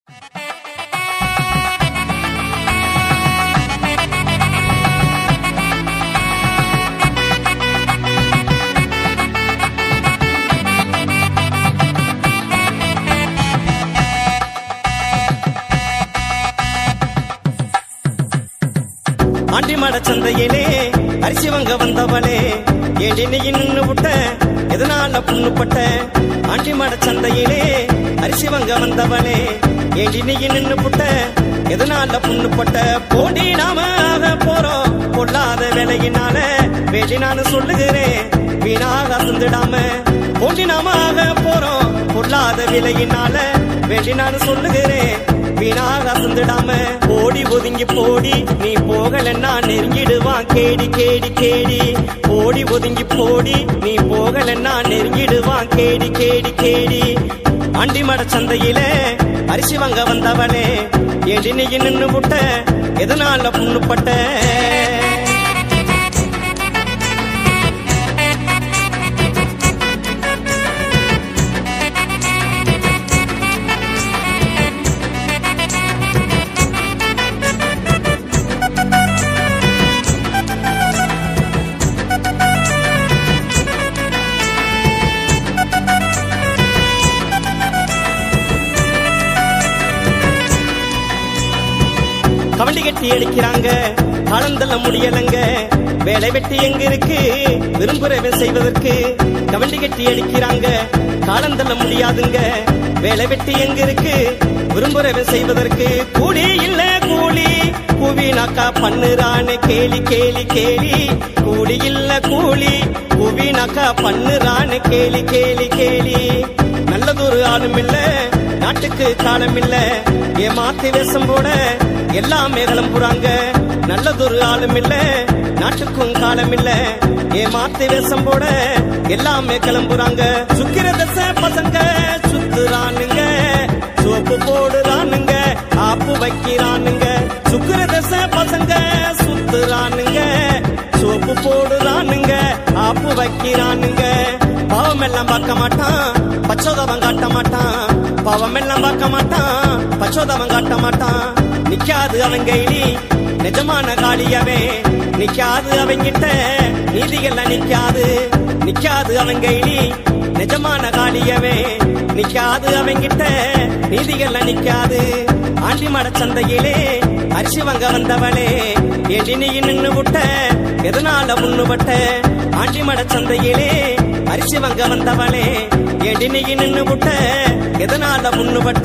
ஆண்டிமட சந்தையிலே அரிசி வாங்க வந்தவளே ஏண்டி நீ நின்னு விட்ட எதனால புண்ணுப்பட்ட ஆண்டிமட சந்தையிலே அரிசி வாங்க வந்தவளே ஏண்டி நீ நின்னு புட்ட எதனால புண்ணுப்பட்ட போடி நாம ஆக போறோம் பொல்லாத வேலையினால வேண்டி நான் சொல்லுகிறேன் வீணாக அசந்துடாம போண்டி நாம ஆக போறோம் பொல்லாத விலையினால வேண்டி நான் சொல்லுகிறேன் வீணாக அசந்துடாம ஓடி ஒதுங்கி போடி நீ போகலன்னா நெருங்கிடுவான் கேடி கேடி கேடி ஓடி ஒதுங்கி போடி நீ போகலன்னா நெருங்கிடுவான் கேடி கேடி கேடி ஆண்டிமட சந்தையில அரிசி வாங்க வந்தவளே ஏடி நீ நின்னு விட்ட எதனால புண்ணுப்பட்ட கவண்டி கட்டி அடிக்கிறாங்க காலந்தள்ள முடியலங்க வேலை வெட்டி எங்க இருக்கு விரும்புறவன் செய்வதற்கு கவண்டி கட்டி அடிக்கிறாங்க காலந்தள்ள முடியாதுங்க வேலை வெட்டி எங்க இருக்கு விரும்புறவன் செய்வதற்கு கூலி இல்ல கூலி கூவினாக்கா பண்ணுறானே கேலி கேலி கேலி கூலி இல்ல கூலி கூவினாக்கா பண்ணுறானே கேலி கேலி கேலி நல்லதொரு ஆளும் இல்ல நாட்டுக்கு காலம் இல்ல ஏமாத்தி வேஷம் போட எல்லாமே கிளம்புறாங்க நல்லதொரு ஆளும் இல்ல நாட்டுக்கும் காலம் இல்ல ஏமாத்தி வேஷம் போட எல்லாமே கிளம்புறாங்க சுக்கிர தசை பசங்க சுத்துறானுங்க சோப்பு போடுறானுங்க ஆப்பு வைக்கிறானுங்க சுக்கிர தசை பசங்க சுத்துறானுங்க சோப்பு போடுறானுங்க ஆப்பு வைக்கிறானுங்க பாவம் எல்லாம் பார்க்க மாட்டான் பச்சோதவன் காட்ட மாட்டான் பாவம் எல்லாம் பார்க்க மாட்டான் பச்சோதவன் காட்ட மாட்டான் நிக்காது அவன் கைலி நிஜமான காளியவே நிக்காது அவங்கிட்ட நீதிகள்லாம் நிக்காது நிக்காது அவன் கைலி நிஜமான காளியவே நிக்காது அவங்கிட்ட நீதிகள்லாம் நிக்காது ஆண்டிமட சந்தையிலே அரிசி வாங்க வந்தவளே ஏண்டி நீ நின்னு விட்ட எதனால முன்னுபட்ட ஆண்டிமட சந்தையிலே அரிசி வாங்க வந்தவளே ஏண்டி நீ நின்னு விட்ட எதனால முன்னுபட்ட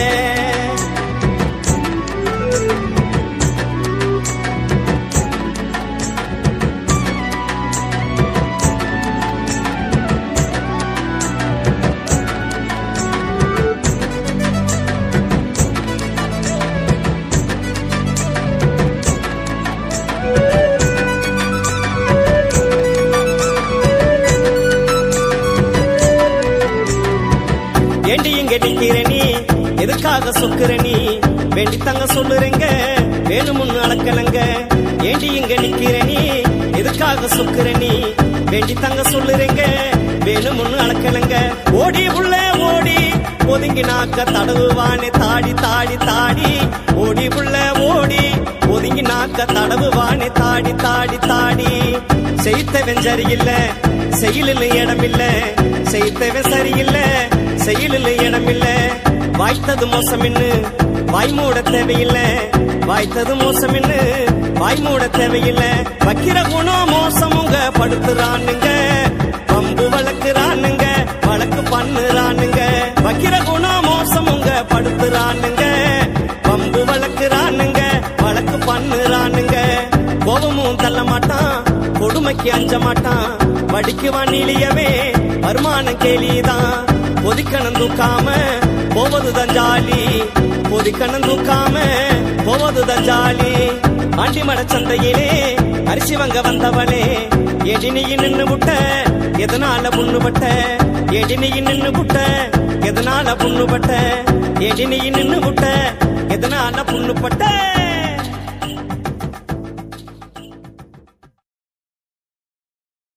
ஏண்டி இங்க நிக்கிற நீ எதுக்காக சொக்குற நீ வேண்டி தங்க சொல்லுறேங்க வேணுமுன்னு அளக்கலங்க ஏண்டி இங்க நிக்கிற நீ எதுக்காக சொக்குற நீ வேண்டி தங்க சொல்லுறேங்க வேணுமுன்னு அளக்கலங்க ஓடி உள்ள ஓடி ஒதுங்கி நாக்க தடவுவானே தாடி தாடி தாடி ஓடி உள்ள ஓடி ஒதுங்கி நாக்க தடவுவானே தாடி தாடி தாடி செய்தவன் சரியில்ல செயலில் இடமில்ல செய்தவன் சரியில்ல செயலில் இடமில்ல வாய்த்தது மோசமின்னு வாய் மூட தேவையில்லை வாய்த்தது மோசமின்னு வாய் மூட தேவையில்லை வைக்கிற குணம் மோசமுங்க படுத்துறானுங்க பம்பு வளர்க்குறானுங்க வழக்கு பண்ணுறானுங்க வைக்கிற குணம் மோசமுங்க படுத்துறானுங்க பம்பு வளர்க்குறானுங்க வழக்கு பண்ணுறானுங்க கோபமும் தள்ள மாட்டான் கொடுமைக்கு அஞ்ச மாட்டான் வடிக்குவான் இழியவே வருமானம் கேலிதான் பொதிக்கணம் தூக்காம போவதுதான் ஜாலி பொதிக்கணம் தூக்காம போவதுதான் ஜாலி ஆண்டிமட சந்தையிலே அரிசி வாங்க வந்தவளே எடி நீ நின்னு விட்ட எதனால புண்ணுபட்ட எடி நீ நின்னு விட்ட எதனால புண்ணுபட்ட எடி நீ நின்னு விட்ட எதனால புண்ணுப்பட்ட